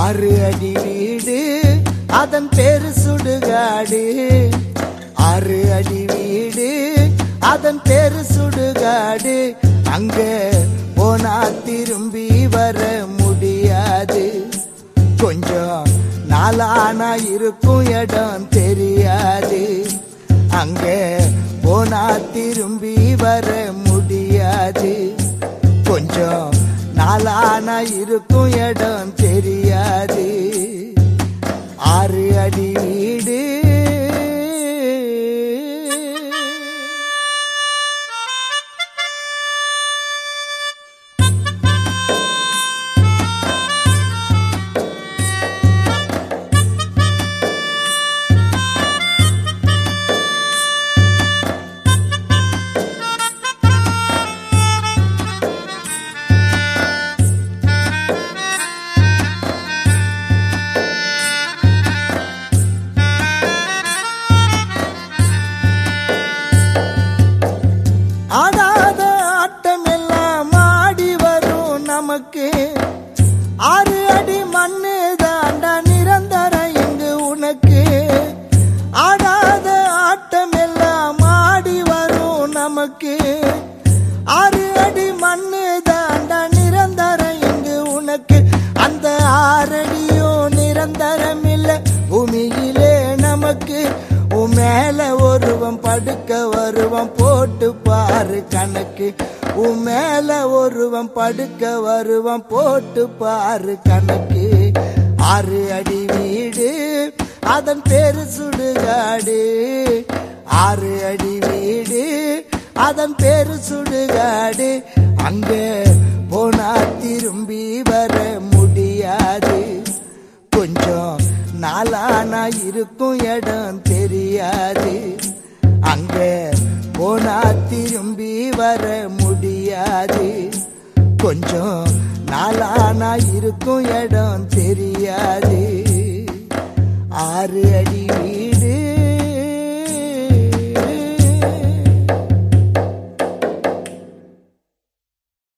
ஆறு அடி வீடு அதன் பேரு சுடுகாடு ஆறு அடி வீடு அதன் பேரு சுடுகாடு அங்க போனா திரும்பி வர முடியாது கொஞ்சம் நாளானா இருக்கும் இடம் தெரியாது அங்க போனா திரும்பி வர முடியாது கொஞ்சம் நாளானா இருக்கும் இடம் தெரியாது ஆறு அடி வீடு ஆடாத ஆட்டம் எல்லாம் ஆடி வரும் நமக்கு ஆறு அடி மண்ணு தாண்டா நிரந்தரம் இங்கு உனக்கு ஆடாத ஆட்டம் எல்லாம் ஆடி வரும் நமக்கு ஆறு அடி மண்ணு தாண்டா நிரந்தரம் இங்கு உனக்கு அந்த ஆறடியும் நிரந்தரம் இல்ல பூமியிலே நமக்கு உன் மேல ஒருவன் படுக்க வருவன் போட்டு பாரு கணக்கு உன் மேல ஒருவன் படுக்க வருவன் போட்டு பாரு கணக்கு ஆறு அடி வீடு அதன் பேரு சுடுகாடு ஆறு அடி வீடு அதன் பேரு சுடுகாடு அங்க போனா திரும்பி வர முடியாது கொஞ்சம் நாளானா இருக்கும் இடம் தெரியாது அங்க போனா திரும்பி வர முடியாது கொஞ்சம் நாளானா இருக்கும் இடம் தெரியாது ஆறு அடி வீடு